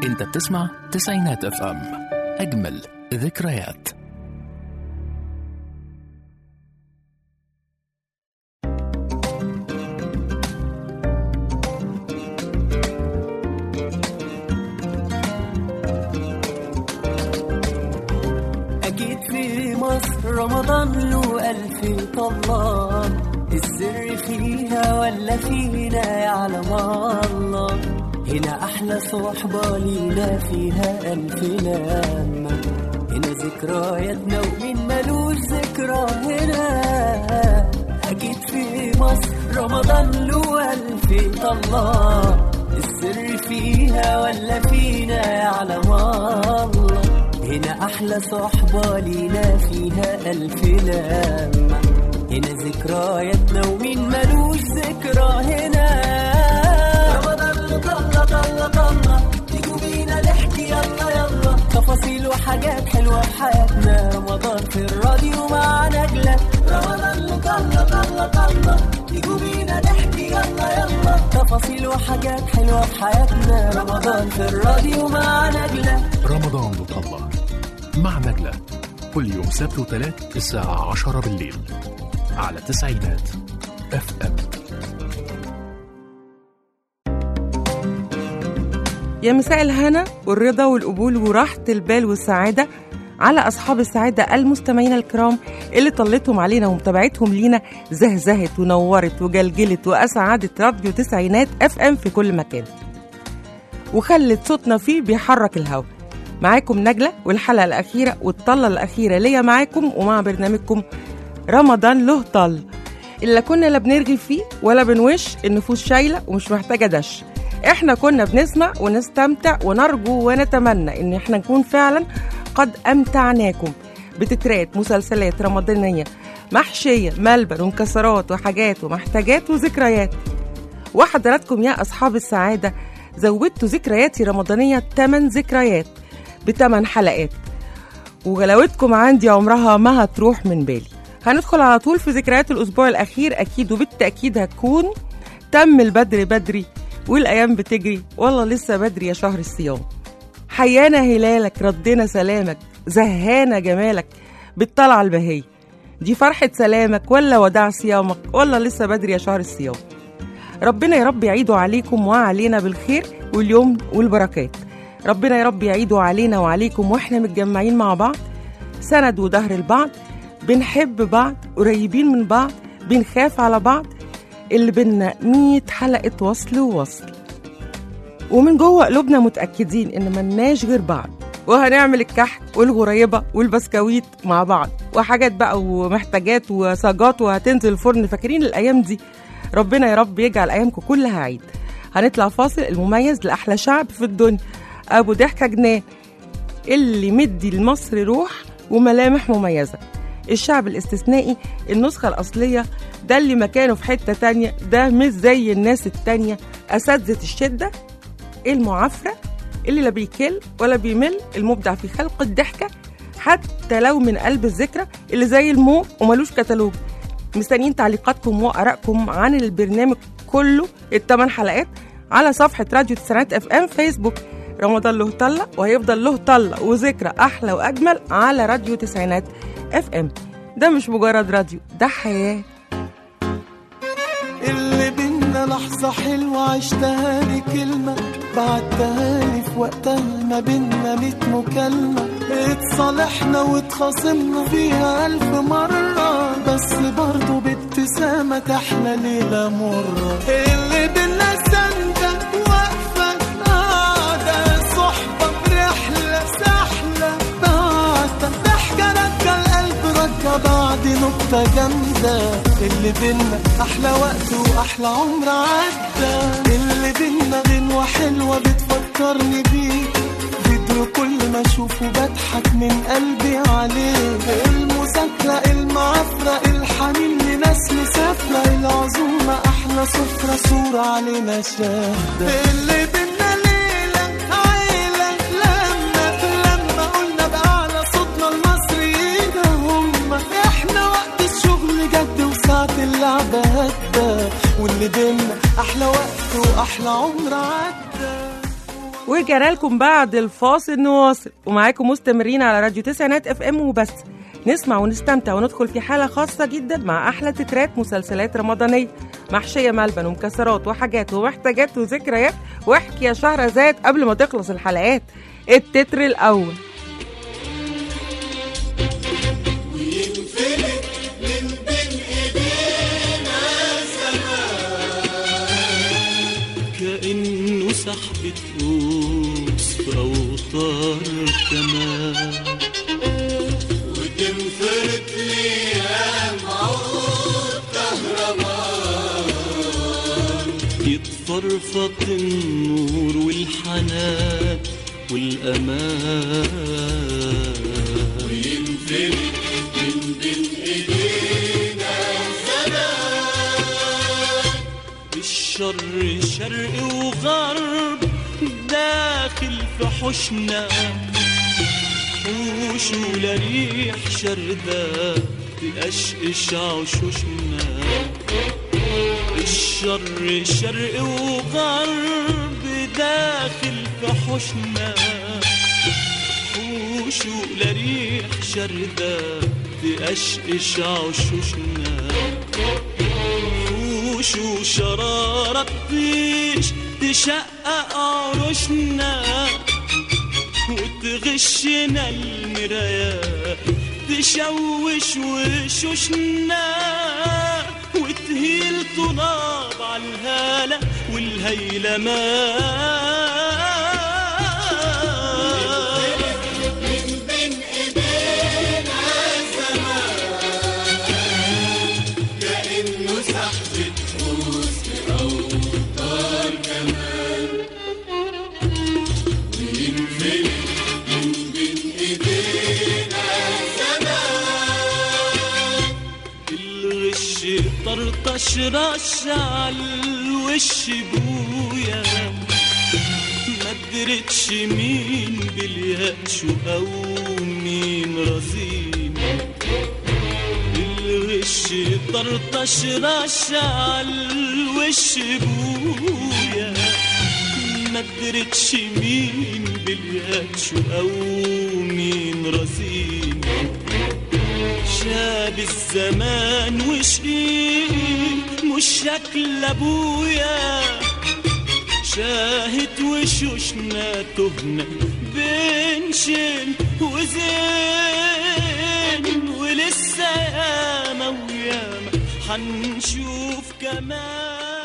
انت بتسمع تسعينات اف ام اجمل ذكريات أكيد في مصر رمضان له ألف طلال السر فيها ولا فينا يعلم الله هنا أحلى صحبة لينا فيها ألف لمة هنا ذكرياتنا ومين ملوش ذكرى هنا أكيد في مصر رمضان له ألف طلال السر فيها ولا فينا يعلم الله هنا أحلى صحبة لينا فيها ألف لمة هنا ذكرياتنا ومين ملوش ذكرى هنا رمضان طلة طلة طلة تيجوا بينا نحكي يلا يلا تفاصيل وحاجات حلوة في حياتنا رمضان في الراديو مع نجلة رمضان طلة طلة طلة تيجوا بينا نحكي يلا يلا تفاصيل وحاجات حلوة في حياتنا رمضان في الراديو مع نجلة رمضان الله مع نجلة كل يوم سبت وثلاث الساعة عشرة بالليل على تسعينات اف ام يا مساء الهنا والرضا والقبول وراحة البال والسعادة على أصحاب السعادة المستمعين الكرام اللي طلتهم علينا ومتابعتهم لينا زهزهت ونورت وجلجلت وأسعدت راديو تسعينات اف ام في كل مكان وخلت صوتنا فيه بيحرك الهوا معاكم نجلة والحلقة الأخيرة والطلة الأخيرة ليا معاكم ومع برنامجكم رمضان له طل اللي لا كنا لا بنرغي فيه ولا بنوش النفوس شايلة ومش محتاجة دش احنا كنا بنسمع ونستمتع ونرجو ونتمنى ان احنا نكون فعلا قد امتعناكم بتترات مسلسلات رمضانية محشية ملبن ومكسرات وحاجات ومحتاجات وذكريات وحضراتكم يا أصحاب السعادة زودتوا ذكرياتي رمضانية 8 ذكريات بثمان حلقات وغلاوتكم عندي عمرها ما هتروح من بالي هندخل على طول في ذكريات الأسبوع الأخير أكيد وبالتأكيد هتكون تم البدري بدري والأيام بتجري والله لسه بدري يا شهر الصيام حيانا هلالك ردنا سلامك زهانا جمالك بالطلعة البهية دي فرحة سلامك ولا وداع صيامك ولا لسه بدري يا شهر الصيام ربنا يا رب يعيده عليكم وعلينا بالخير واليوم والبركات ربنا يا رب يعيده علينا وعليكم واحنا متجمعين مع بعض سند وظهر البعض بنحب بعض قريبين من بعض بنخاف على بعض اللي بينا 100 حلقة وصل ووصل ومن جوه قلوبنا متأكدين إن ملناش غير بعض وهنعمل الكحك والغريبة والبسكويت مع بعض وحاجات بقى ومحتاجات وصاجات وهتنزل الفرن فاكرين الأيام دي ربنا يا رب يجعل أيامكم كلها عيد هنطلع فاصل المميز لأحلى شعب في الدنيا أبو ضحكة جنان اللي مدي لمصر روح وملامح مميزة الشعب الاستثنائي النسخة الأصلية ده اللي مكانه في حتة تانية ده مش زي الناس التانية أساتذة الشدة المعافرة اللي لا بيكل ولا بيمل المبدع في خلق الضحكة حتى لو من قلب الذكرى اللي زي المو وملوش كتالوج مستنيين تعليقاتكم وآرائكم عن البرنامج كله الثمان حلقات على صفحة راديو تسعينات اف ام فيسبوك رمضان له طلة وهيفضل له طلة وذكرى أحلى وأجمل على راديو تسعينات اف ام ده مش مجرد راديو ده حياة اللي بينا لحظة حلوة عشتها لي كلمة بعدتها لي في وقتها ما بينا ميت مكالمة اتصالحنا واتخاصمنا فيها ألف مرة بس برضه بابتسامة تحلى ليلة مرة اللي بينا سندة واقفة قاعدة صحبة برحلة سحلة بعدة ضحكة رجع القلب رجع بعد نكتة جامدة اللي بينا أحلى وقت وأحلى عمر عدى اللي بينا غنوة حلوة بتفكرني بيك فيديو كل ما أشوفه بضحك من قلبي عليه المذاكرة المعافرة الحنين لناس مسافرة العزومة أحلى سفرة صورة علينا شاهدة اللي بينا ليلة عيلة لما لما قلنا بأعلى صوتنا المصريين هم احنا وقت الشغل جد وساعة اللعبة هدى واللي بينا أحلى وقت وأحلى عمر عدى ورجعنا لكم بعد الفاصل نواصل ومعاكم مستمرين على راديو تسعينات اف ام وبس نسمع ونستمتع وندخل في حالة خاصة جدا مع أحلى تترات مسلسلات رمضانية محشية ملبن ومكسرات وحاجات ومحتاجات وذكريات واحكي يا شهرزاد قبل ما تخلص الحلقات التتر الأول كأنه سحبة قوس في أوتار كمان وتنفرد ليها معود كهربان يتفرفط النور والحنان والأمان وينفرد من بين إيدينا زمان الشر شرق وغرب داخل في حوشنا حوش ولا ريح شردة تقشقش عشوشنا الشر شرق وغرب داخل في حوشنا حوش ولا ريح شردة تقشقش عشوشنا وش وشرارة تطيش تشقق عروشنا وتغشنا المرايات تشوش وشوشنا وتهيل طناب على الهالة والهيلمان الغش طرطش رش عالوش بويا ما درتش مين باليأس او مين رزين الغش طرطش رش عالوش بويا ما درتش مين باليأس او مين رزين شاب الزمان وشقيق مش شكل ابويا شاهد وشوشنا تهنا بين شين وزين ولسه ياما وياما حنشوف كمان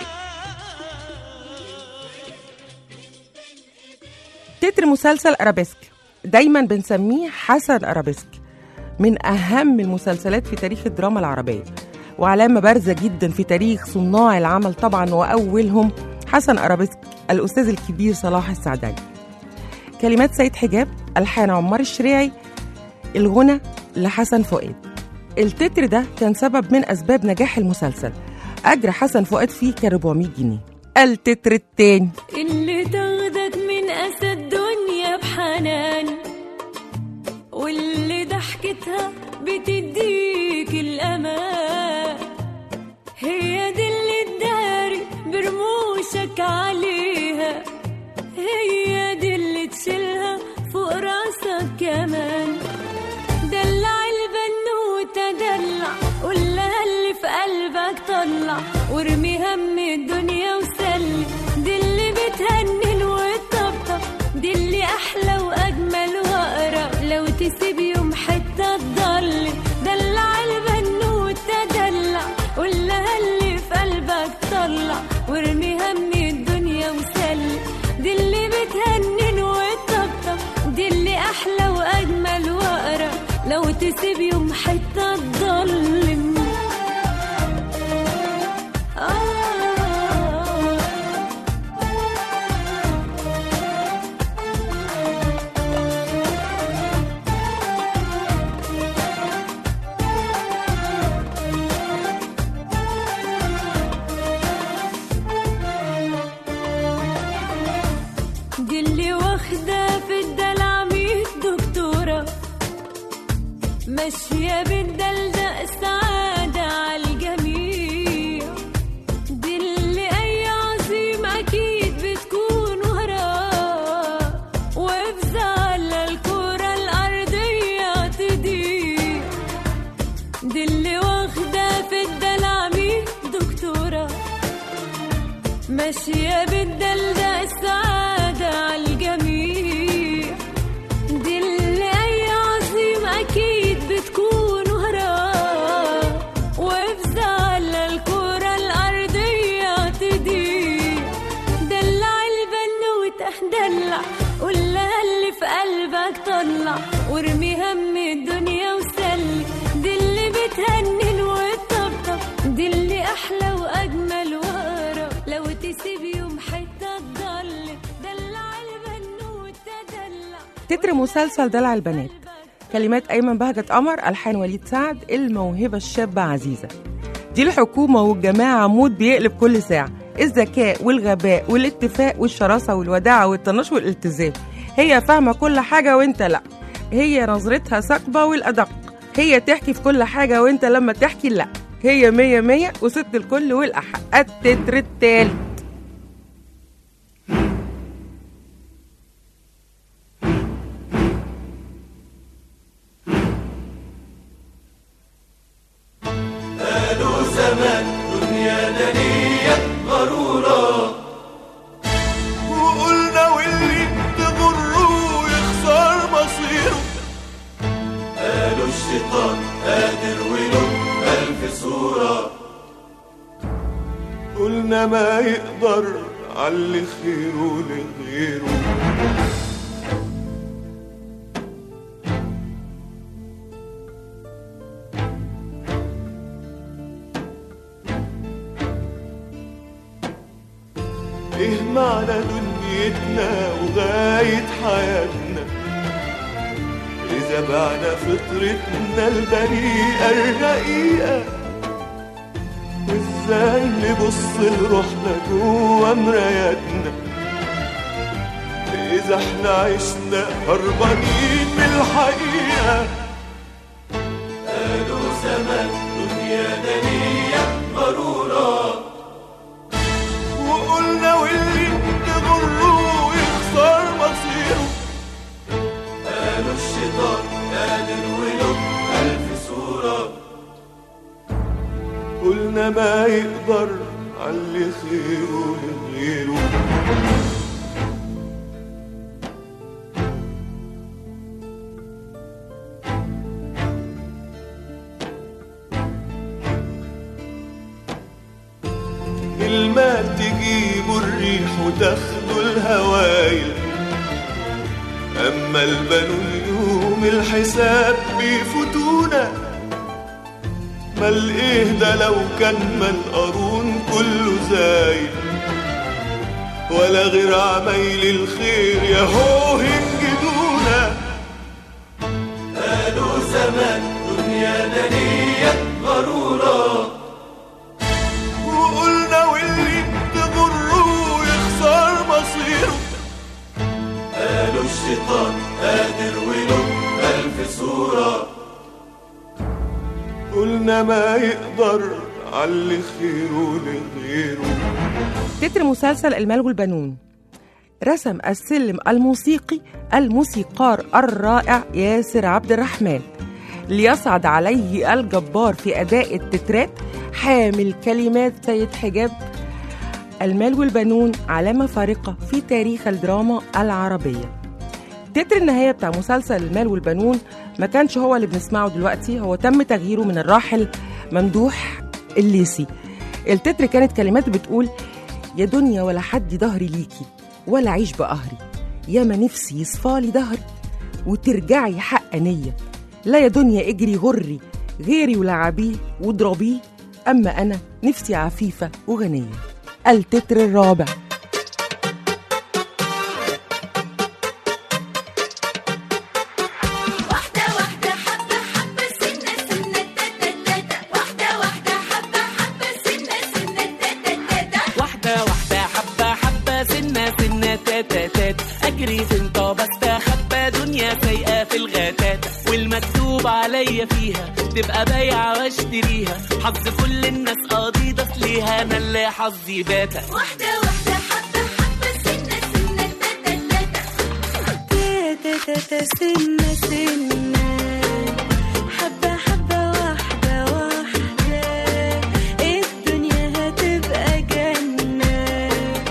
تتر مسلسل أرابيسك دايما بنسميه حسن أرابيسك من أهم المسلسلات في تاريخ الدراما العربية وعلامة بارزة جدا في تاريخ صناع العمل طبعا وأولهم حسن أرابيسك الأستاذ الكبير صلاح السعداني كلمات سيد حجاب ألحان عمار الشريعي الغنى لحسن فؤاد التتر ده كان سبب من أسباب نجاح المسلسل أجر حسن فؤاد فيه كان 400 جنيه التتر التاني اللي تاخدك من أسى الدنيا بحنان واللي ضحكتها بتديك الأمان هي دي اللي تداري برموشك عليها هي دي اللي تشيلها فوق راسك كمان دلع البنوتة دلع قولها اللي في قلبك طلع وارمي هم الدنيا وسلي دي اللي بتهنن وتطبطب دي اللي احلى واجمل واقرب لو تسيب يوم حته تضل دلع البنوتة دلع قولها اللي في قلبك طلع وارمي هم الدنيا وسلي دي اللي بتهنن وتطبطب دي اللي احلى واجمل واقرب لو تسيب يوم حته تضلم آه دي اللي واخدة في الدلع مية دكتورة ماشية بالدلدق سعادة عالجميع دي اللي أي عظيم أكيد بتكون وراه ماشية بالدلدة السعادة عالجميع دي اللي أي عظيم أكيد بتكون هراب وفي زعل الكرة الأرضية تضيع دلع البنوتة دلع قول لها اللي في قلبك طلع وارمي هم الدنيا وسلي دي اللي بتهنن وتطبطب دي اللي أحلى وأجمل وأقرب لو تسيب يوم حتة تضل دلع البنوتة دلع تتر مسلسل دلع البنات كلمات أيمن بهجت قمر ألحان وليد سعد الموهبة الشابة عزيزة دي الحكومة والجماعة عمود بيقلب كل ساعة الذكاء والغباء والاتفاق والشراسة والوداعة والطناش والالتزام هي فاهمة كل حاجة وانت لأ هي نظرتها ثقبة والأدق هي تحكي في كل حاجة وانت لما تحكي لأ هي مية مية وست الكل والأحق التتر التالت قالوا زمان دنيا دنيا غرورة وقلنا واللي تغره يخسر مصيره قالوا الشيطان قادر وله ألف صورة قلنا ما يقدر علي خيره لغيره ايه معنى دنيتنا وغاية حياتنا إذا بعنا فطرتنا البريئة الرقيقة ازاي نبص لروحنا جوا مراياتنا إذا احنا عشنا هربانين من الحقيقة قالوا زمان دنيا دنيا غرورة وقلنا واللي تغره يخسر مصيره قالوا الشيطان قادر وله ألف صورة قلنا ما يقدر علي خيره لغيره المال تجيبوا الريح وتاخدوا الهوايل أما البنو يوم الحساب بيفوتونا مال إيه ده لو كان مال قارون كله زايل ولا غير عمايل الخير ياهو هنجدونا قالوا زمان دنيا دنيا غرورة وقلنا واللي تغره يخسر مصيره قالوا الشيطان قادر وله ألف صورة قلنا ما يقدر علي خيره لغيره تتر مسلسل المال والبنون رسم السلم الموسيقي الموسيقار الرائع ياسر عبد الرحمن ليصعد عليه الجبار في أداء التترات حامل كلمات سيد حجاب المال والبنون علامة فارقة في تاريخ الدراما العربية تتر النهاية بتاع مسلسل المال والبنون ما كانش هو اللي بنسمعه دلوقتي هو تم تغييره من الراحل ممدوح الليسي التتر كانت كلمات بتقول يا دنيا ولا حد ظهري ليكي ولا عيش بقهري يا ما نفسي يصفالي ظهري وترجعي حقانية لا يا دنيا اجري غري غيري ولعبيه واضربيه أما أنا نفسي عفيفة وغنية التتر الرابع واحدة واحدة حبة حبة سنة سنة تاتا تاتا واحدة واحدة حبة حبة سنة سنة تاتا تاتا واحدة واحدة حبة حبة سنة سنة تاتا تات أجري سنطة بستخبى دنيا سايقة في الغتات والمكتوب عليا فيها تبقى بايعة واشتريها حظ كل الناس قضيضة ليها أنا اللي حظي باتا واحدة واحدة حبة حبة سنة سنة تاتا تاتا تاتا تاتا سنة سنة حبة حبة واحدة واحدة الدنيا هتبقى جنة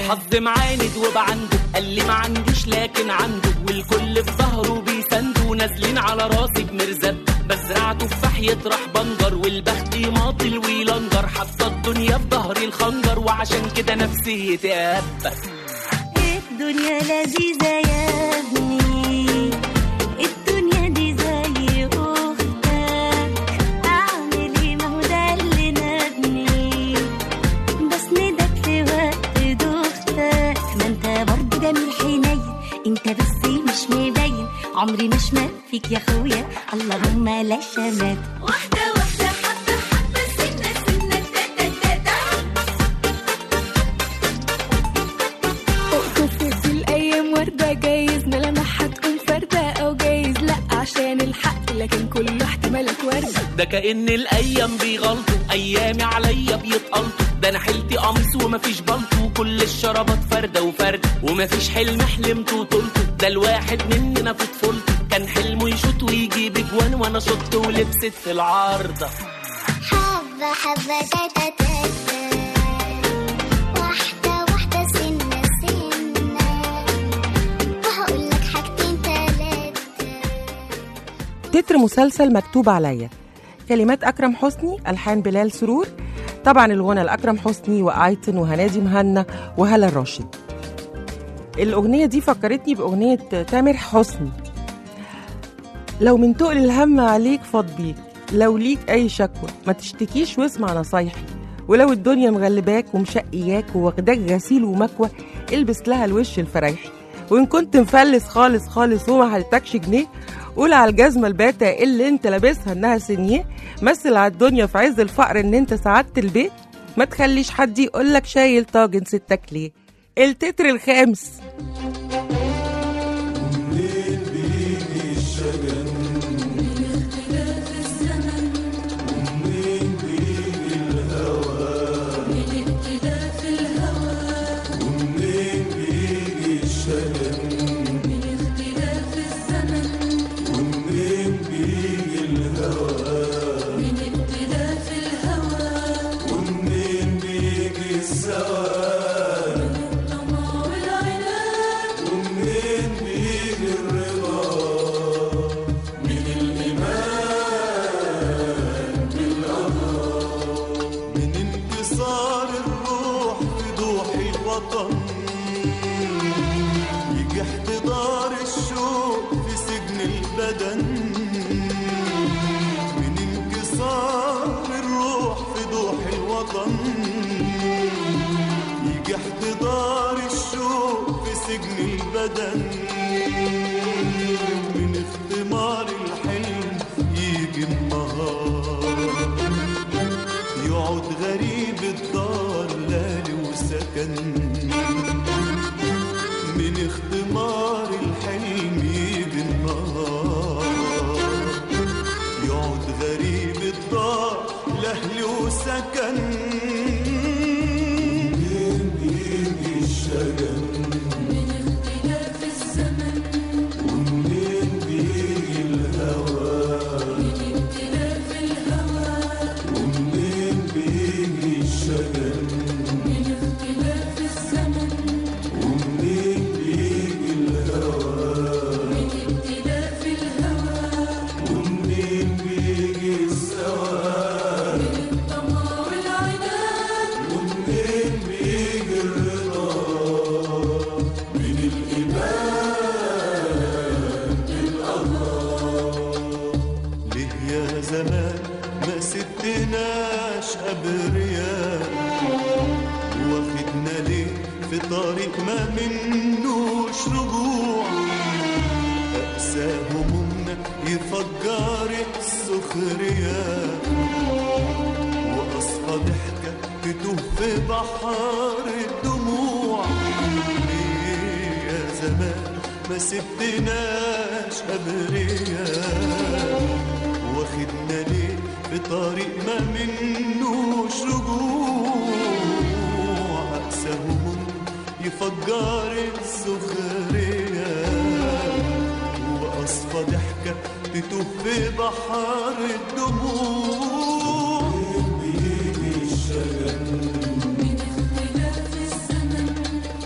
الحظ معاند وبعنده قال لي ما عنديش لكن عنده والكل في ظهره بيسنده نازلين على راسي بمرزب بزرع تفاح يطرح بنجر والبخت يماطل ويلنجر حاطه الدنيا في ظهري الخنجر وعشان كده نفسيتي هبه الدنيا لذيذة يا ابني الدنيا دي زي أختك أعمل إيه ما هو ده اللي نادني بسندك في وقت دوختك ما أنت برضه جميل حنين أنت بس مش مبين عمري ما شمال فيك يا أخويا اللهم لا شمال واحدة واحدة حبة حبة سنة سنة تاتا تاتا اقطف في الايام ورده جايز ملامحها تكون فرده او جايز لا عشان الحق لكن كل احتمالك ورده ده كأن الأيام بيغلطوا أيامي عليا بيتقلطوا ده أنا حيلتي قميص ومفيش بلطو وكل الشرابات فردة وفردة ومفيش حلم حلمته وطولته ده الواحد مننا في طفولته كان حلمه يشوط ويجيب اجوان وانا شط ولبست في العارضة حبة حبة تاتا تاتا واحدة واحدة سنة سنة وهقول لك حاجتين تلاتة تتر مسلسل مكتوب عليا كلمات أكرم حسني ألحان بلال سرور طبعا الغنى لأكرم حسني وآيتن وهنادي مهنا وهلا الراشد الأغنية دي فكرتني بأغنية تامر حسني لو من تقل الهم عليك فاض بيك لو ليك أي شكوى ما تشتكيش واسمع نصايحي ولو الدنيا مغلباك ومشقياك وواخداك غسيل ومكوى البس لها الوش الفرايحي وإن كنت مفلس خالص خالص وما حلتكش جنيه قول على الجزمة الباتة اللي انت لابسها انها سنيه مثل على الدنيا في عز الفقر ان انت سعدت البيت ما تخليش حد يقولك شايل طاجن ستك ليه التتر الخامس من انتصار الروح في ضوح الوطن يجي احتضار الشوق في سجن البدن من انكسار الروح في ضوح الوطن يجي احتضار الشوق في سجن البدن من اختمار الحلم يجي النهار يقعد غريب الدار لالي وسكن من اختمار الحلم يجي النهار يقعد غريب الدار لاهلي وسكن منين بيجي الشجن ومنين بيجي الهوى ومنين بيجي الشجن ومنين بيجي الهوى ومنين بيجي السواد ومنين بيجي الرضا من الإيمان بالله ليه يا زمان ما سبتناش أبرياء واخدنا ليه في طريق ما منوش رجوع أقسى همومنا يفجر السخرية وأصفى ضحكة تتوه في بحر الدموع ليه يا زمان ما سبتناش أبرياء واخدنا ليه في طريق ما منوش رجوع أقسى هموم يفجر السخرية وأصفى ضحكة تتوه في بحر الدموع بيجي الشجن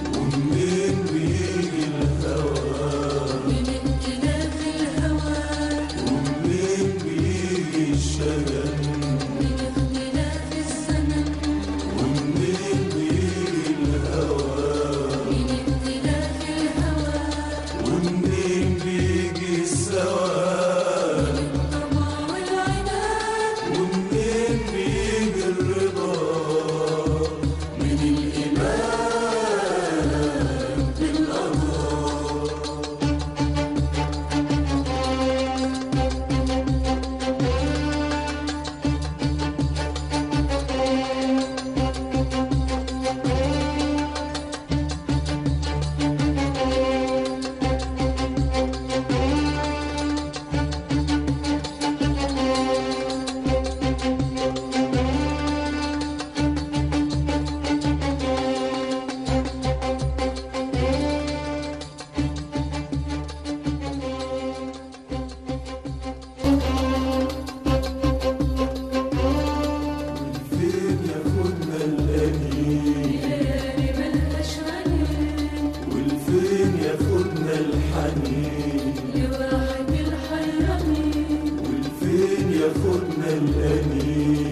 الأنين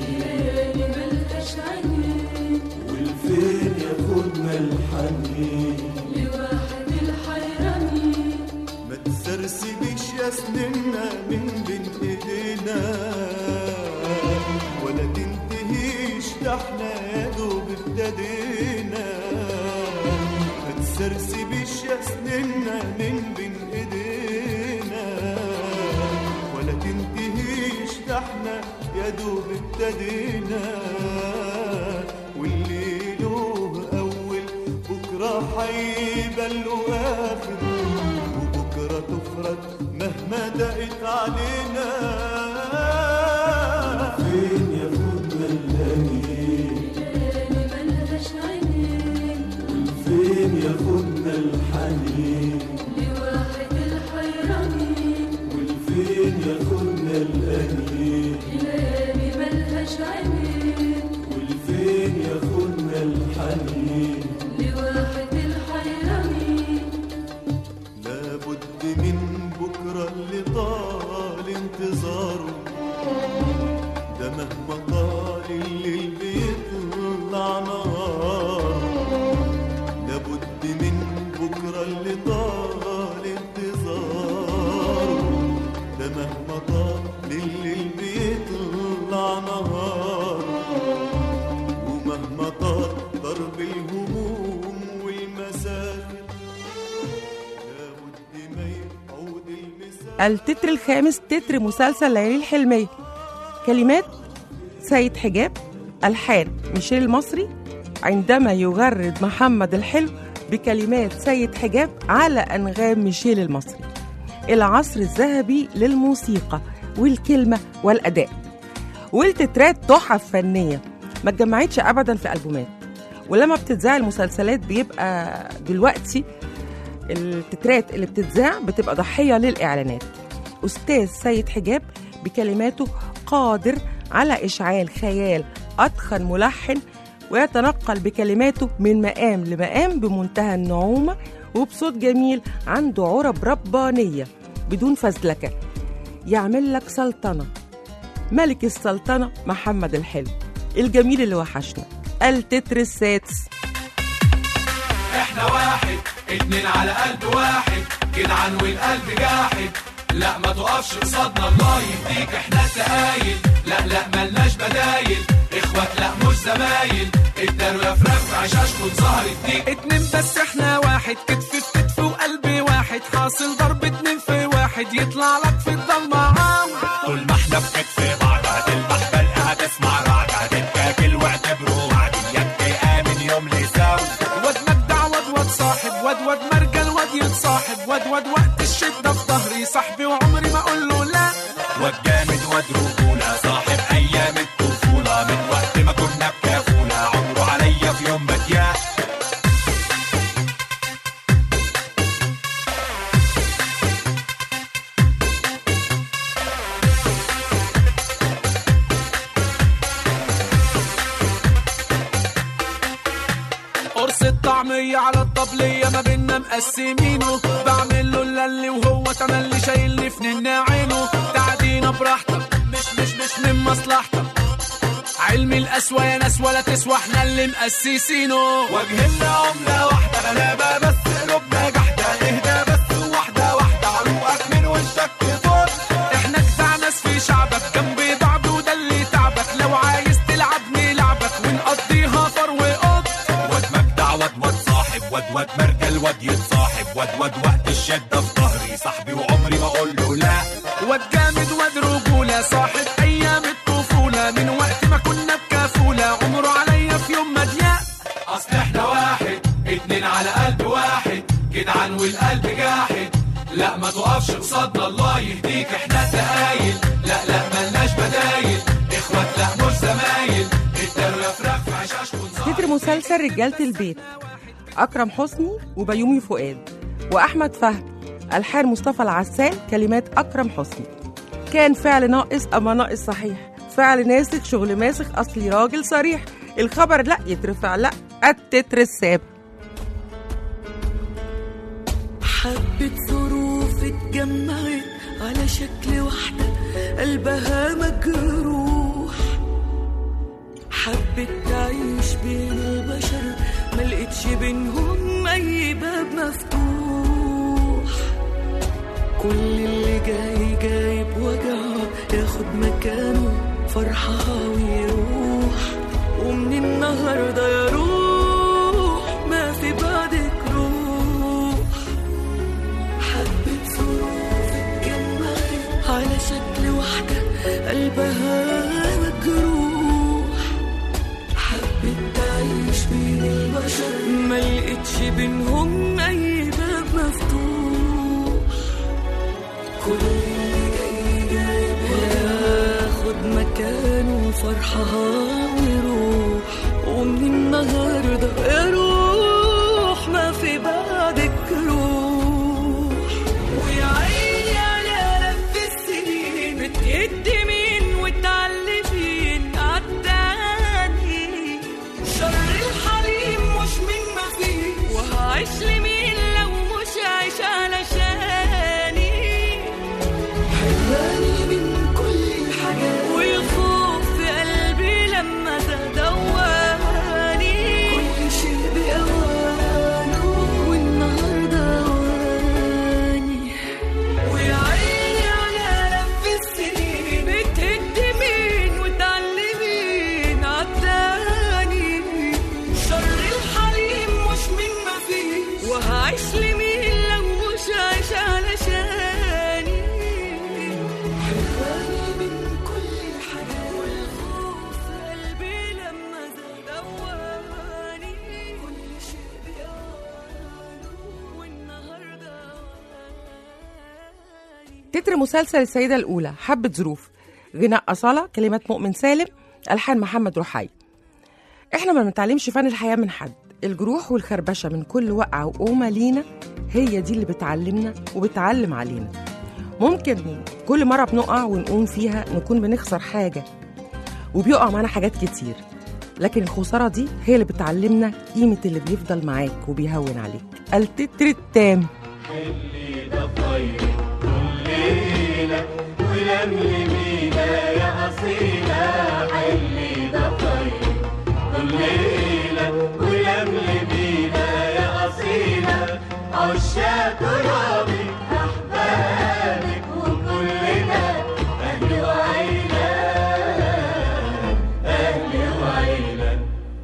والفين ياخدنا الحنين ما تسرسبيش يا سننا من بين ايدينا ولا تنتهيش ده احنا يا دوب ابتدينا ما تسرسبيش يا سننا من بين ايدينا ولا تنتهيش ده احنا يا دوب ابتدينا واللي له اول بكره هيبقى له اخر وبكرة تفرج مهما دقت علينا فين ياخدنا الأنين فين ياخدنا الحنين والفين ياخدنا الأنين والفين ياخدنا الحنين لابد من بكرة اللي طال انتظاره ده مهما طال الليل بيطلع نهار لابد من بكرة اللي طال انتظاره ده مهما طال الليل بيطلع نهار ومهما طال ضرب الهموم والمسافر لابد ما يعود المسافر التتر الخامس تتر مسلسل ليالي الحلمية كلمات سيد حجاب ألحان ميشيل المصري عندما يغرد محمد الحلو بكلمات سيد حجاب على أنغام ميشيل المصري العصر الذهبي للموسيقى والكلمة والأداء والتترات تحف فنية ما اتجمعتش أبدا في ألبومات ولما بتتذاع المسلسلات بيبقى دلوقتي التترات اللي بتتذاع بتبقى ضحية للإعلانات أستاذ سيد حجاب بكلماته قادر على إشعال خيال أتخن ملحن ويتنقل بكلماته من مقام لمقام بمنتهى النعومة وبصوت جميل عنده عرب ربانية بدون فزلكة يعمل لك سلطنة ملك السلطنة محمد الحلو الجميل اللي وحشنا التتر السادس احنا واحد اتنين على قلب واحد جدعان والقلب جاحد لا ما تقفش قصادنا الله يهديك احنا التقايل لا لا ملناش بدايل اخوات لا مش زمايل اداروا يا فراخ في عشاشكم ظهر الديك اتنين بس احنا واحد كتف في كتف وقلب واحد حاصل ضرب اتنين في واحد يطلع لك في الضلمة عام طول ما احنا في كتف بعض هتلمح بلقى هتسمع رعد هتتاكل واعتبره وعد يك امن يوم لسام واد مجدع واد واد صاحب واد واد مرجل واد يتصاحب واد واد وقت الشدة في ظهري صاحبي وعمري ما اقول له لا واد جامد واد رجولة صاحب أيام الطفولة من وقت ما كنا بكافولة عمره عليا في يوم بديان قرص الطعمية على الطبلية ما بينا مقسمينه بعمل له اللي وهو تملي شايلني في نن عينه تعدينا براحتك مش مش مش من مصلحتك علم القسوة يا ناس ولا تسوى احنا اللي مقسسينه وجهنا عملة واحدة غلابة بس قلوبنا جحدة اهدى بس واحدة واحدة عروقك من وشك فوق احنا جدع ناس في شعبك جنب بعض وده اللي تعبك لو عايز تلعب نلعبك ونقضيها فر وقط واد مجدع واد واد صاحب واد واد مرجل واد يتصاحب واد واد وقت الشدة في ظهري صاحبي وعمري ما اقول له لا واد جامد واد رجولة صاحب أيام الطفولة من وقت ما كنا بكافولة عمره عليا في يوم ما ضيق اصل احنا واحد اتنين على قلب واحد جدعان والقلب جاحد لا ما تقفش قصادنا الله يهديك احنا تقايل لا لا ملناش بدايل اخوات لا مش زمايل اداروا يا فراخ في عشاشكم تتر مسلسل رجالة البيت أكرم حسني وبيومي فؤاد وأحمد فهمي ألحان مصطفى العسال كلمات أكرم حسني كان فعل ناقص أما ناقص صحيح فعل ناسخ شغل ماسخ أصلي راجل صريح الخبر لا يترفع لا التتر السابق حبة ظروف اتجمعت على شكل واحدة قلبها مجروح حبت تعيش بين البشر ملقتش بينهم أي باب مفتوح كل اللي جاي جايب وجعه ياخد مكانه فرحها ويروح ومن النهارده يا روح ما في بعدك روح حبة ظروف اتجمعت على شكل واحدة قلبها مجروح حبت تعيش بين البشر ملقتش بينهم أي باب مفتوح كل اللي جاي جايب ياخد مكانه فرحها ويروح ومن النهارده يا روح ما في بعدك روح ويا عيني على لف السنين بتهدي مين وتعلمين عالتاني شر الحليم مش من ما فيه وهعيش لمين لو مش عايش علشاني حراني من كل الحاجات والخوف في قلبي لما زاد دواني كل شيء بأوانه والنهارده أواني ويا عيني على لف السنين بتهد مين وتعلمين عالتاني شر الحليم مش من ما فيه وهعيش لمين لو مش عايش علشاني حراني من كل الحاجات والخوف في قلبي لما زاد أواني كل شيء بأوانه والنهارده أواني تتر مسلسل السيدة الأولى حبة ظروف غناء أصالة كلمات مؤمن سالم ألحان محمد رحاي إحنا ما بنتعلمش فن الحياة من حد الجروح والخربشة من كل وقعة وقومة لينا هي دي اللي بتعلمنا وبتعلم علينا ممكن كل مرة بنقع ونقوم فيها نكون بنخسر حاجة وبيقع معانا حاجات كتير لكن الخسارة دي هي اللي بتعلمنا قيمة اللي بيفضل معاك وبيهون عليك التتر التام اللي ده طير كل ليلة ولملمينا يا أصيلة اللي ده طير كل ليلة ولملمينا يا أصيلة عشاق ترابي أحبابك وكلنا أهل وعيلة أهل وعيلة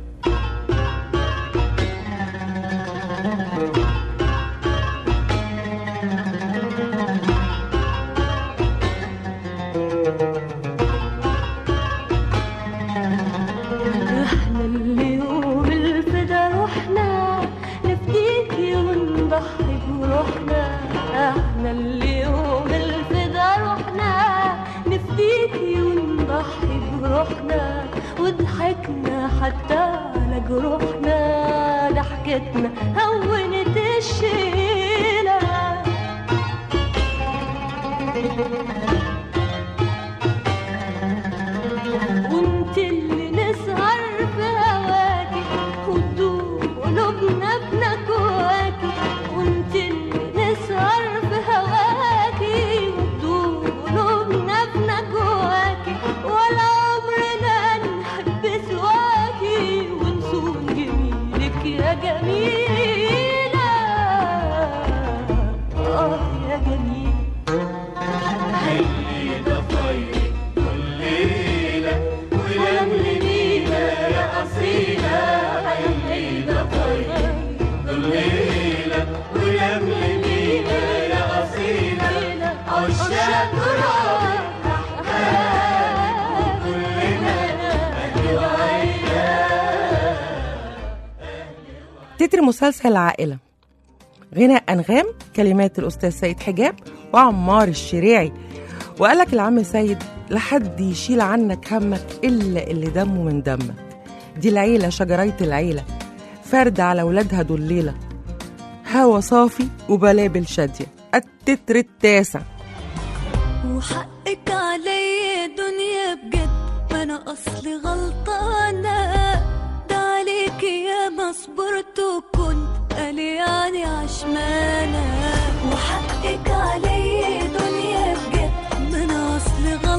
احنا اليوم الفدا رحنا نفديكي ونضحي بروحنا احنا اليوم الفدا رحنا نفديكي ونضحي بروحنا وضحكنا حتى على جروحنا ضحكتنا هونت الشيله وانت اللي نسهر في هواكي وتدوب قلوبنا بنكواكي وانت اللي نسهر في هواكي وتدوب قلوبنا بنكواكي ولا عمرنا نحب سواكي ونصون جميلك يا جميلة اه يا جميلة اللي ده طير كل ليلة ولملمينا يا أصيلة اللي ده طير كل ليلة ولملمينا يا أصيلة عشاق ترابي أحبابك وكلنا أهل وعيلة تتر مسلسل العائلة غناء أنغام كلمات الأستاذ سيد حجاب وعمار الشريعي وقالك العم سيد لحد يشيل عنك همك إلا اللي دمه من دمك دي العيلة شجرية العيلة فرد على ولادها دول ليلة هوا صافي وبلابل شادية التتر التاسع وحقك علي دنيا بجد ما انا اصلي غلطانة ده عليك يا ما صبرت وكنت قلياني عشمانة وحقك علي دنيا بجد ما انا اصلي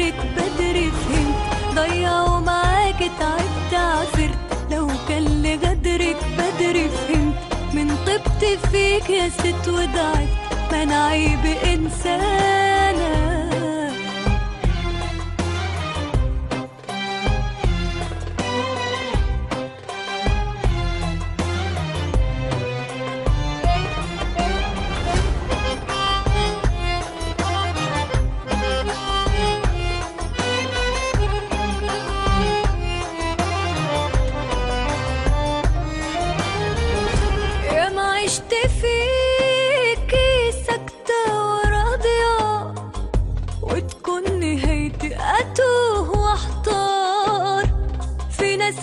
غدرك بدري فهمت ضيعوا معاك تعبت عفرت لو كان لغدرك بدري فهمت من طبت فيك يا ست ودعت ما انا عيب انسانه يا ما عشت فيكي ساكتة وراضية وتكون نهايتي أتوه واحتار في ناس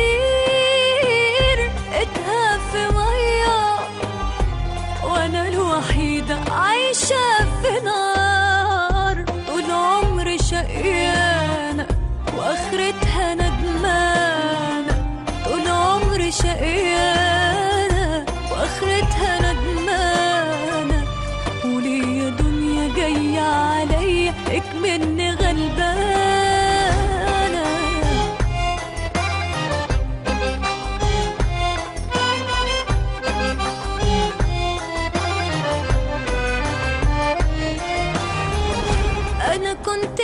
كتير اتها في مية وأنا الوحيدة عايشة في نار طول عمري شقيانة وآخرتها ندمانة طول عمري شقيانة واخرتها ندمانة وليا دنيا جاية عليا اكملني غلبانة انا كنت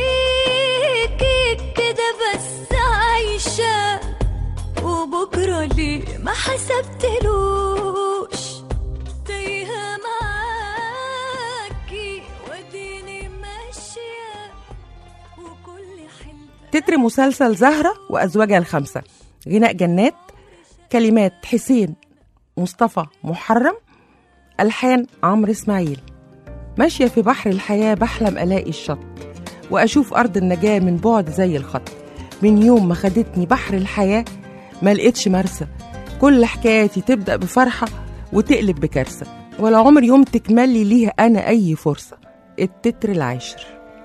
فيكي كده بس عايشة وبكرة ليه ما حسبتلوش تايهة معاكي وديني ماشية وكل حلم تتر مسلسل زهرة وأزواجها الخمسة غناء جنات كلمات حسين مصطفى محرم ألحان عمرو إسماعيل ماشية في بحر الحياة بحلم ألاقي الشط وأشوف أرض النجاة من بعد زي الخط من يوم ما خدتني بحر الحياة ما لقيتش مرسى كل حكاياتي تبدأ بفرحة وتقلب بكارثة ولا عمر يوم تكملي ليها أنا أي فرصة التتر العاشر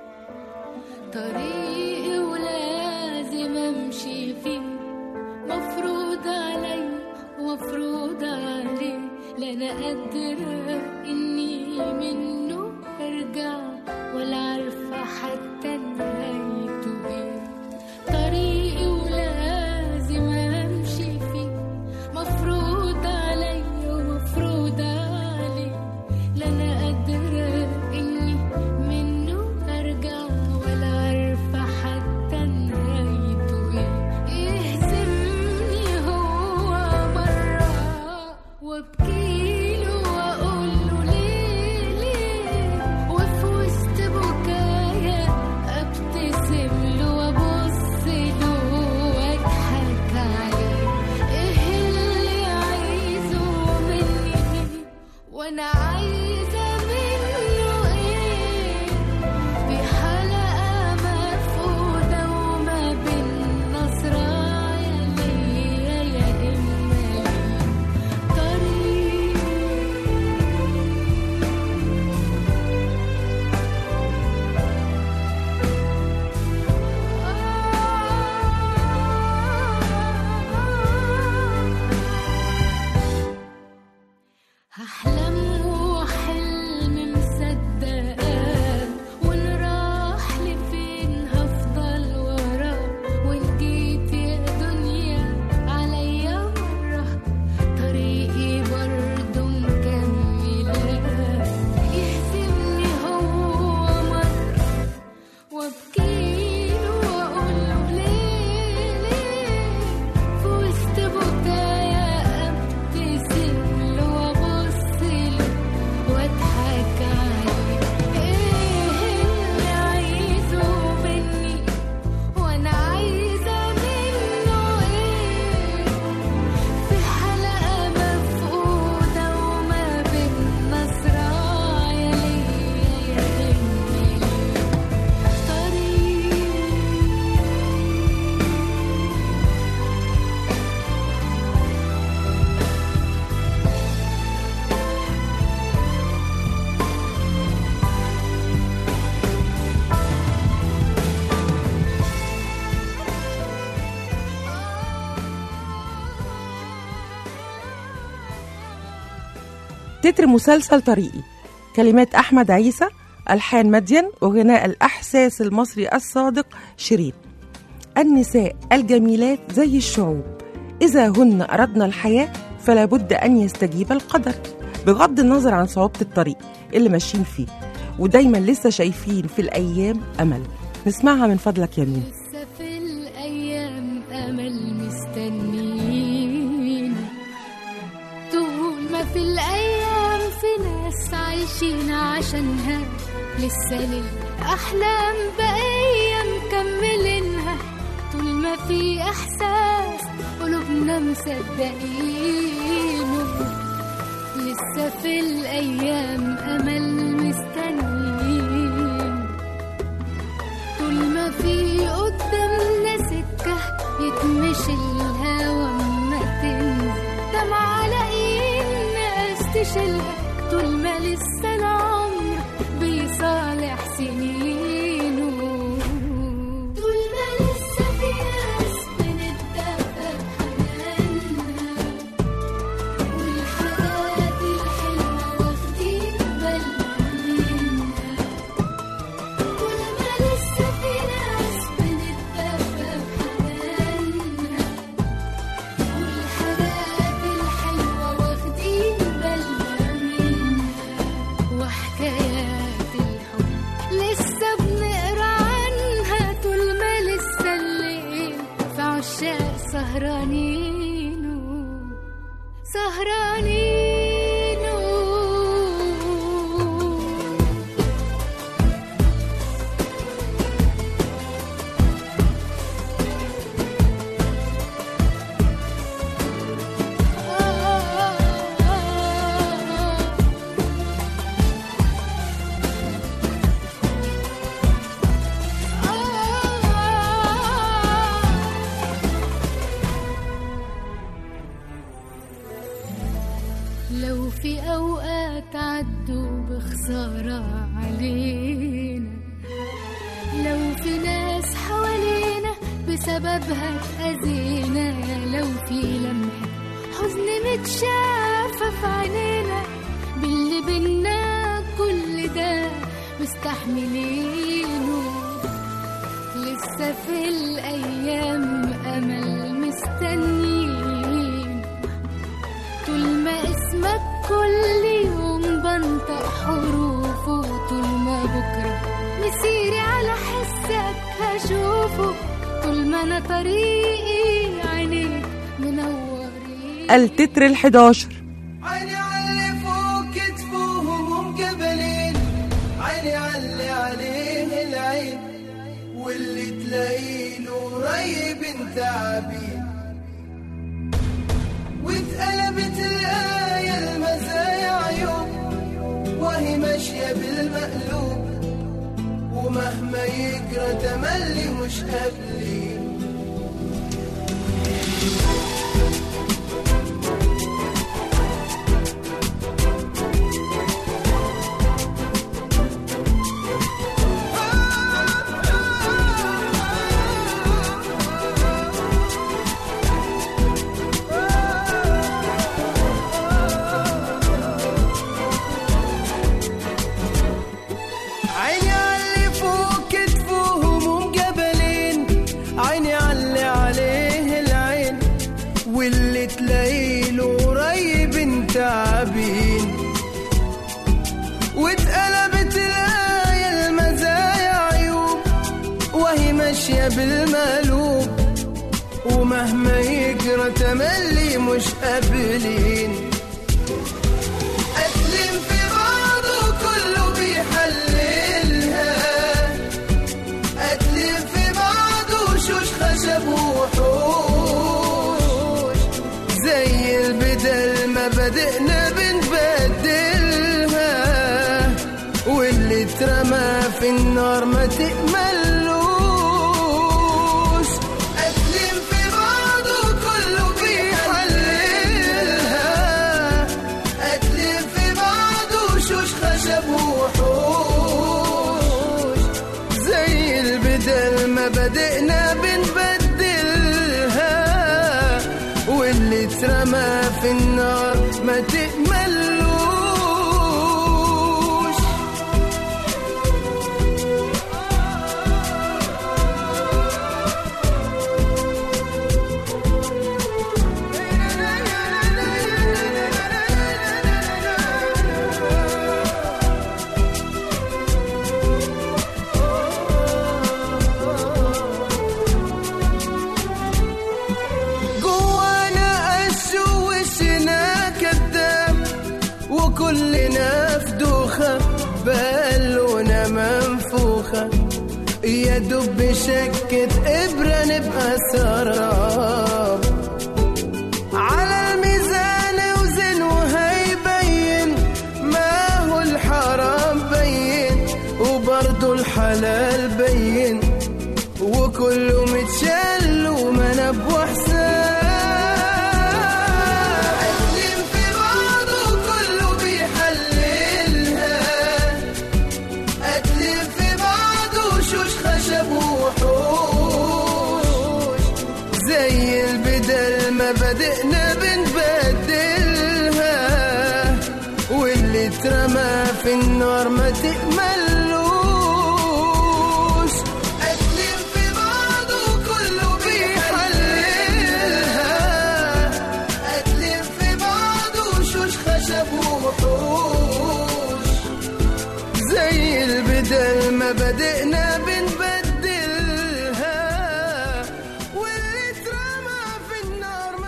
طريقي ولازم امشي فيه مفروض علي ومفروض عليه لا انا قادرة اني منه ارجع ولا عارفة حتى نهايته ايه طريقي ولازم امشي فيه مفروض علي ومفروض عليه لا انا قادرة اني منه ارجع ولا عارفة حتى نهايته ايه يهزمني هو مرة وابكيله واقوله ليه ليه وفي وسط بكايا ابتسم له وابص له واضحك عليه ايه اللي عايزه مني وانا عايزه منه ايه في حلقه مفقوده وما بين نصرايا ليا يا اما ليه طريق هحلم وحلم مصدقاه وان راح لفين هفضل وراه وان جيت يا دنيا عليا مرة طريقي برضه مكملاه يهزمني هو مرة وابكيله واقوله ليه ليه في وسط بكايا ابتسم له وابص له واضحك عليه ايه اللي عايزه مني وانا عايزه منه ايه في حلقه مفقوده وما بين نصرايا ليا يا امي طريق تتر مسلسل طريقي كلمات أحمد عيسى ألحان مدين وغناء الأحساس المصري الصادق شيرين النساء الجميلات زي الشعوب إذا هن أردنا الحياة فلا بد أن يستجيب القدر بغض النظر عن صعوبة الطريق اللي ماشيين فيه ودايما لسه شايفين في الأيام أمل نسمعها من فضلك يا مين لسه في الأيام أمل مستنيين طول ما في الأيام في ناس عايشين عشانها لسه للأحلام بقية مكملينها طول ما في إحساس قلوبنا مصدقينه لسه في الأيام أمل مستنيين طول ما في قدامنا سكة يتمشي الهوا ما تنزل دمع على ايد ناس تشيلها طول ما لسه العمر بيصالح سنينه طول ما لسه في ناس بنتدفى بحنانها والحاجات الحلوة واخدين بالنا منها كل ما لسه في ناس بنتدفى بحنانها والحاجات الحلوة واخدين بالنا منها وحكايات الحب لسه بنقرا عنها طول ما لسه الليل في عشاق سهرانين سهرانين لو في أوقات عدوا بخسارة علينا لو في ناس حوالينا بسببها اتأذينا لو في لمحة حزن متشافة في عينينا باللي بينا كل ده مستحملينه لسه في الأيام أمل مستنيين طول ما اسمك كل يوم بنطق حروفه طول ما بكرة مسيري على حسك هشوفه طول ما أنا طريقي عينيك منورين التتر الحداشر عيني علي فوق كتفوهم مقبلين عيني علي عليه العين واللي تلاقيله قريب تعبين واتقلبت الآية المزايا عيوب وهي ماشية بالمقلوب ومهما يجرى تملي مش قابلين عيني علي فوق كتفوهم ومقبلين عيني علي عليه العين واللي تلاقيله قريب تعبين واتقلبت الآية المزايا عيوب وهي ماشية بالمقلوب ومهما يجرى تملي مش قابلين أسلم في بعضه كله بيحللها أسلم في بعضه شوش خشب وحوش زي البدل ما بدأنا بنبدلها واللي اترمى في النار ما تأملوش أسلم في بعضه كله بيحللها أتلف في بعضه شوش خشب وحوش زي البدل ما بدأنا بنبدلها واللي اترمى في النار ما تأملوش يا دب شكت إبرة نبقى سراب على الميزان وزن وهيبين ما هو الحرام بين وبرضه الحلال بين وكله متشل ومنب وحساب قدم في بعضه كله بيحللها قدم في بعضه شوش خشب وحوش زي البدل ما بدأنا بنبدلها واللي اترمى في النار ما تقملوش قدم في بعضه كله بيحللها قدم في بعضه شوش خشب وحوش زي البدل ما بدأنا بنبدلها واللي اترمى في النار ما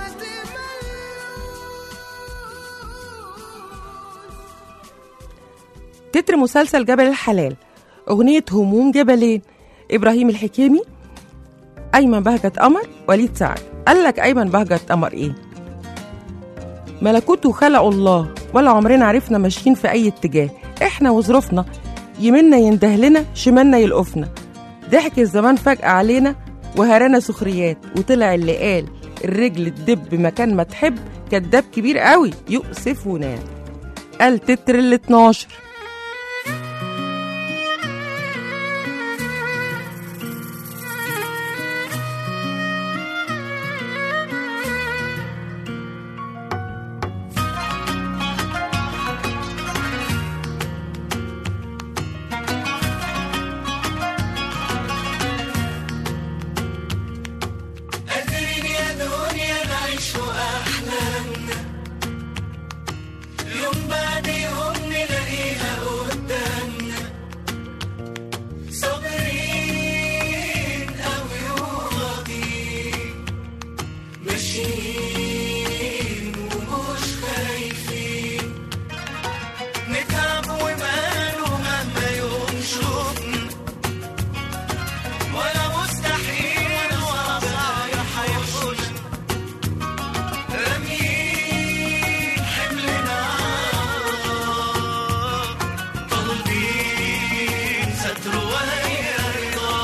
تتر مسلسل جبل الحلال أغنية هموم جبلين إبراهيم الحكيمي أيمن بهجت قمر وليد سعد قال لك أيمن بهجت قمر إيه ملكوته خلقه الله ولا عمرنا عرفنا ماشيين في أي اتجاه إحنا وظروفنا يمنا يندهلنا شمالنا يلقفنا ضحك الزمان فجأة علينا وهرانا سخريات وطلع اللي قال الرجل تدب مكان ما تحب كداب كبير قوي يؤسف ونام قال تتر ال 12 قادرين يا دنيا نعيش أحلامنا يوم بعد يوم نلاقيها قدامنا صابرين أوي وراضيين ماشيين ومش خايفين نتعب وماله مهما يوم شوفنا ولا مستحيل ولا صحيح هيحوشنا راميين حملنا طالبين ستر وهي رضا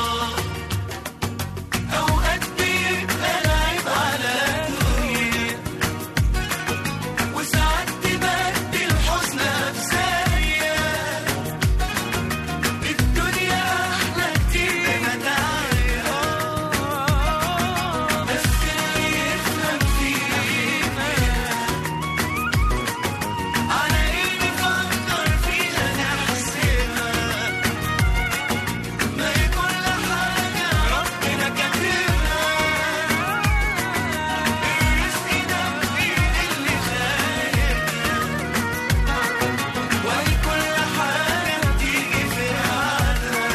أوقات بيبقى العيب على الدنيا وساعات تبدل حزنها بثانية الدنيا أحلى كتير بمتاعها بس اللي يفهم فينا على إيه نفكر فيها نحسبها ما هي كل حاجة ربنا كاتبها الرزق ده بإيد اللي خالقنا وهي كل حاجة بتيجي في ميعادها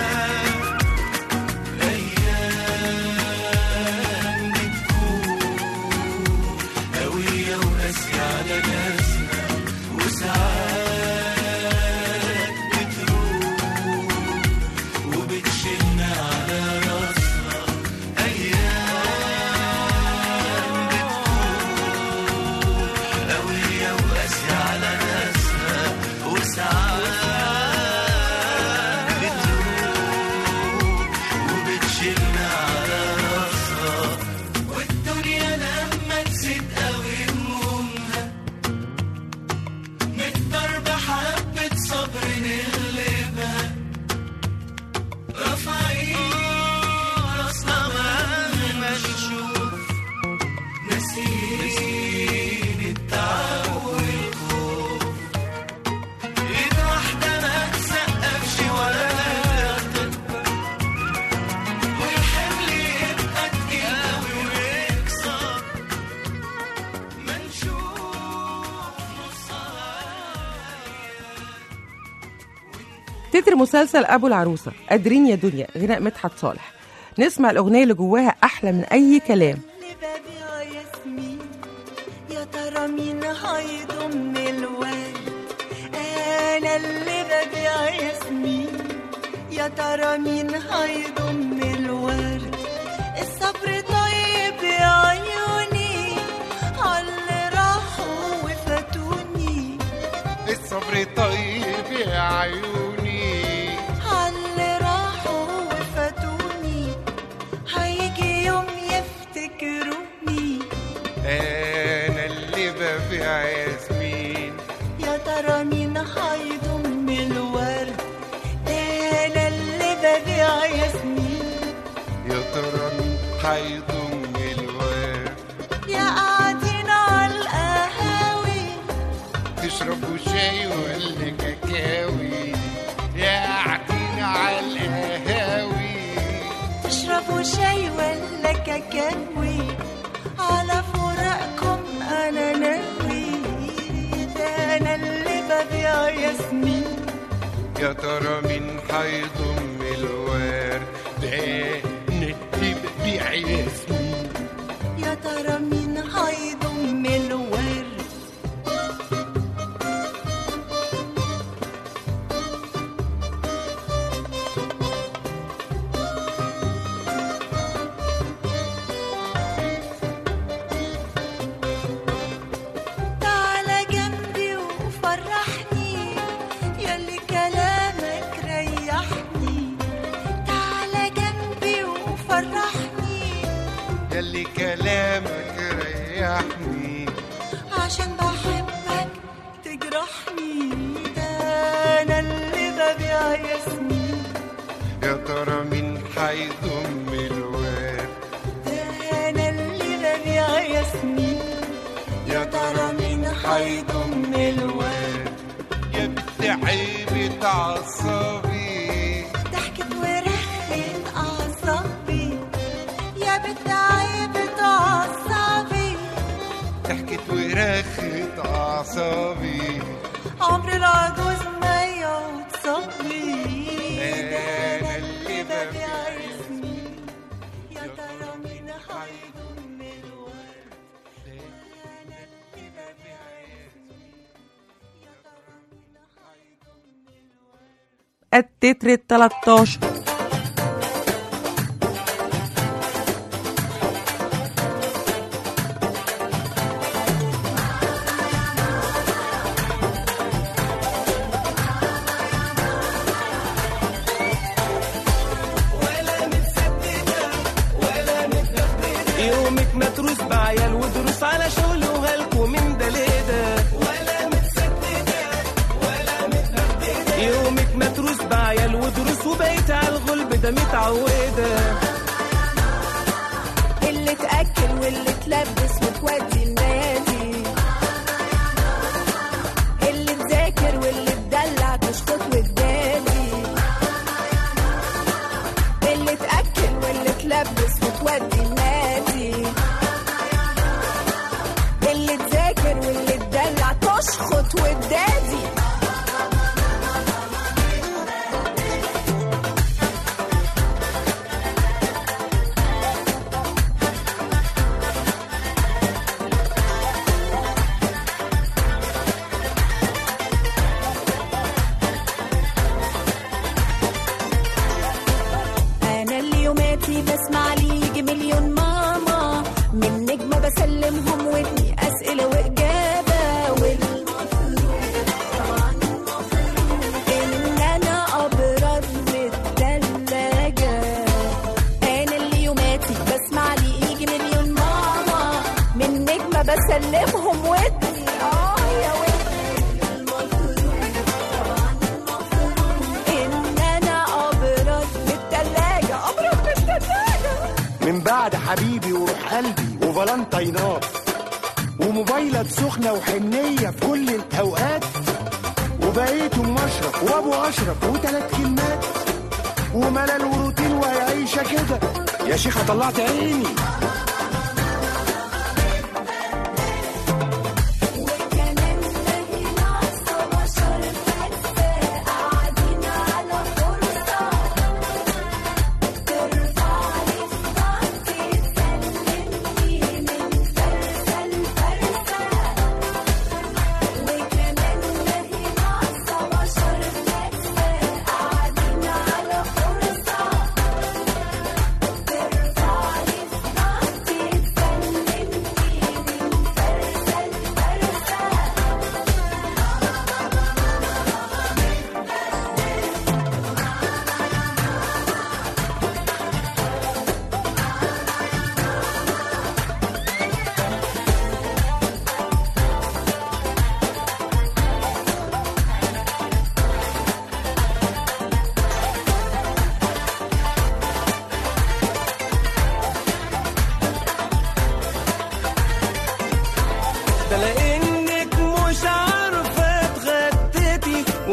أيام بتكون قوية وقاسية على ناسنا وساعات بتروح وبتشيلنا على راسنا أيام بتكون قوية وقاسية على ناسنا وساعات بتروح وبتشيلنا على راسها والدنيا لما تزيد قوي همومها نقدر بحبة صبر نغلبها رافعين راسنا مهما نشوف ناسيين التعب والخوف ايد واحدة ما تسقفش ولا تغطى والحمل يبقى تقيل قوي ويكسر ما نشوف تتر مسلسل أبو العروسة قادرين يا دنيا غناء مدحت صالح نسمع الأغنية اللي جواها أحلى من أي كلام ببيع ياسمين يا ترى مين هيضم الواد انا اللي ببيع ياسمين يا ترى مين هيضم الورد الصبر طيب يا عيوني عاللي راحوا وفاتوني الصبر طيب يا عيوني عاللي راحوا وفاتوني هيجي يوم يفتكروني انا اللي ببيع ياسمين يا ترى مين هيضم الورد ده انا اللي ببيع ياسمين يا ترى مين هيضم الورد يا قاعدين على القهاوي تشربوا شاي ولا كاكاوي يا قاعدين على القهاوي تشربوا شاي ولا كاكاوي على فراقكم انا ناوي ده انا اللي ببيع ياسمين يا ترى مين هيضم الورد ده ندي ببيع ياسمين يا ترى مين هيضم الورد تعالى جنبي وفرحني ياللي كلامك ريحني تعالى جنبي وفرحني ياللي كلامك ريحني عشان بحبك تجرحني ده انا اللي ببيع ياسمين يا ترى مين هيضم الورد ده انا اللي ببيع ياسمين يا ترى مين هيضم الورد يا بنت عيبة عصبي ضحكت ورخت اعصابي يا بنت عيبة اعصابي ضحكت ورخت أعصابي عمر العجوز ما يعود صبي ده أنا انا اللي اللي ببيع ببيع ياسمين يا ترى مين هيضم الورد انا اللي ببيع ياسمين يا ترى مين هيضم الورد التتر ال 13 يومك متروس بعيال ودروس على شغل وهلكوا من ده ليه ده ولا متسددة ولا متهددة يومك متروس بعيال ودروس وبقيت على الغلب ده متعودة اللي تأكل واللي تلبس وتودي النادي اللي تذاكر واللي تدلع تشخط وتدادي اللي تأكل واللي تلبس وتودي النادي اللي تذاكر واللي تدلع تشخط وتدادي انا اليوماتي بسمع لي يجي مليون ماما من نجمه بسلمهم ودني اسئله واجابه والمفروض طبعا المفروض ان انا ابرد من الثلاجه انا اليوماتي بسمع لي يجي مليون ماما من نجمه بسلمهم ودني اه يا ودني المفروض طبعا المفروض ان انا ابرد من الثلاجه ابرد من الثلاجه من بعد حبيبي وروح قلبي وفالنتينات وموبايلك سخنة وحنية في كل الأوقات وبقيت أم أشرف وأبو أشرف وتلات كلمات وملل وروتين وهي عيشة كده يا شيخة طلعت عيني وكمان لكن عصا بشر فلسة قاعدين على فرصة ترفع لي صوتي تسلمني من فرسة لفرسة وكمان لكن عصا بشر فلسة قاعدين على فرصة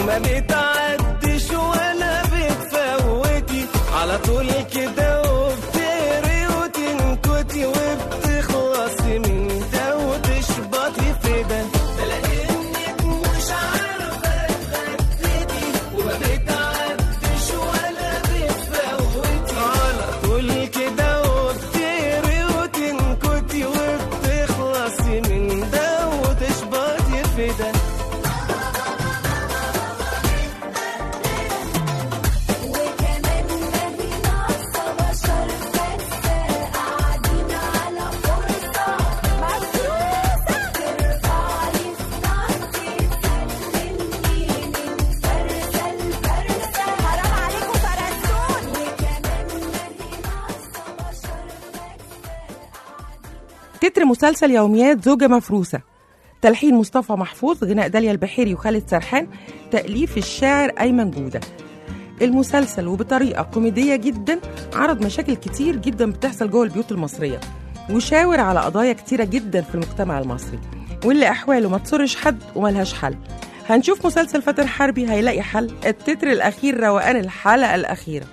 وما بتعدش ولا بتفوتي على طول كده وبتقري وتنكتي وبتخلصي من ده وتشبطي في ده بلاقي انك مش عارفه تغدتي وما بتعدش ولا بتفوتي على طول كده وبتقري وتنكتي وبتخلصي من ده وتشبطي في ده وكمان ما هي ناقصة بشر فاسدة قاعدين على فرصة مفروسة ترفع لي صنعتي تسلمني من فرسة لفرسة حرام عليكم فرستون وكمان ما هي ناقصة بشر تتر مسلسل يوميات زوجة مفروسة تلحين مصطفى محفوظ غناء داليا البحيري وخالد سرحان تأليف الشاعر أيمن جودة المسلسل وبطريقة كوميدية جدا عرض مشاكل كتير جدا بتحصل جوه البيوت المصرية وشاور على قضايا كتيرة جدا في المجتمع المصري واللي أحواله ما تسرش حد وملهاش حل هنشوف مسلسل فتر حربي هيلاقي حل التتر الأخير روقان الحلقة الأخيرة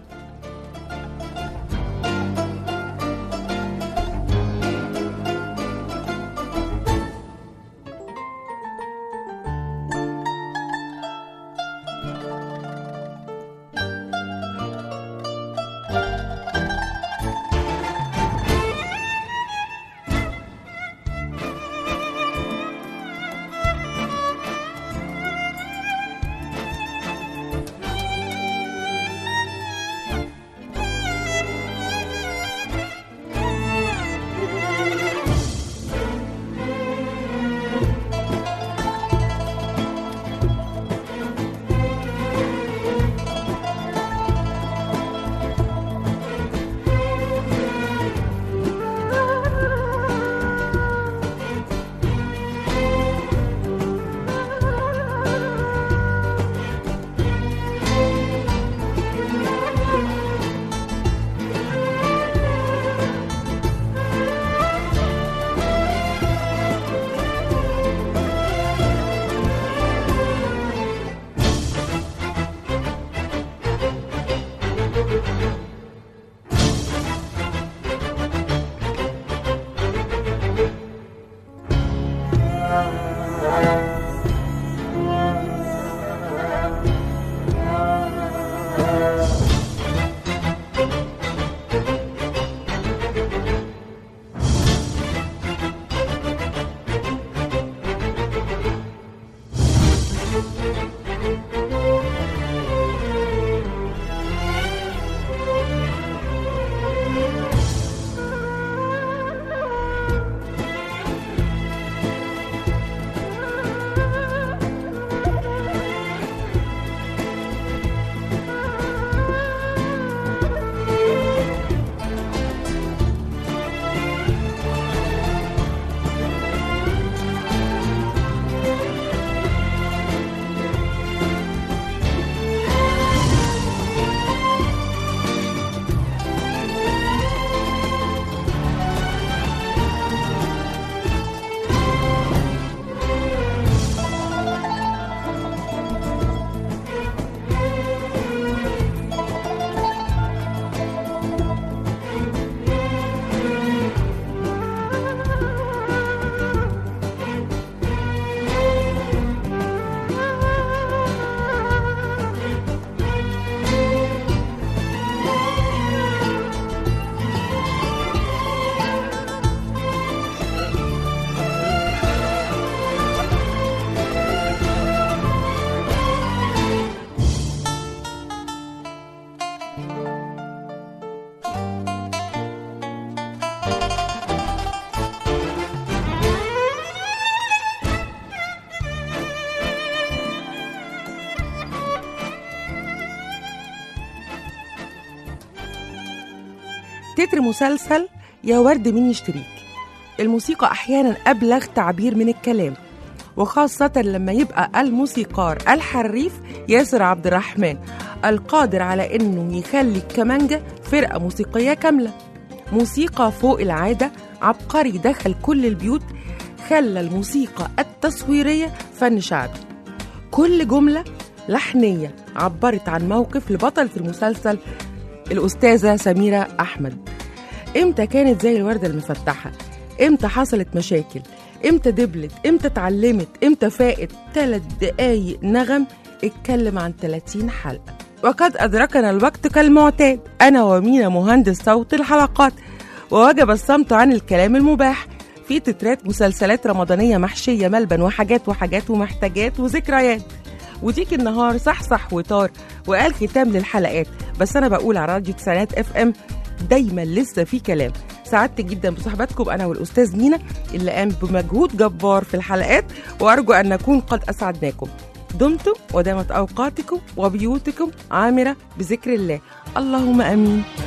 تتر مسلسل يا ورد مين يشتريك الموسيقى أحيانا أبلغ تعبير من الكلام وخاصة لما يبقى الموسيقار الحريف ياسر عبد الرحمن القادر على إنه يخلي الكمانجة فرقة موسيقية كاملة موسيقى فوق العادة عبقري دخل كل البيوت خلى الموسيقى التصويرية فن شعبي كل جملة لحنية عبرت عن موقف لبطلة المسلسل الأستاذة سميرة أحمد إمتى كانت زي الوردة المفتحة إمتى حصلت مشاكل إمتى دبلت إمتى اتعلمت إمتى فاقت ثلاث دقايق نغم اتكلم عن 30 حلقة وقد أدركنا الوقت كالمعتاد أنا ومينا مهندس صوت الحلقات ووجب الصمت عن الكلام المباح في تترات مسلسلات رمضانية محشية ملبن وحاجات وحاجات ومحتاجات وذكريات وديك النهار صحصح وطار وقال ختام للحلقات بس أنا بقول على راديو تسعينات اف ام دايما لسه في كلام سعدت جدا بصحبتكم انا والاستاذ مينا اللي قام بمجهود جبار في الحلقات وارجو ان نكون قد اسعدناكم دمتم ودامت اوقاتكم وبيوتكم عامره بذكر الله اللهم امين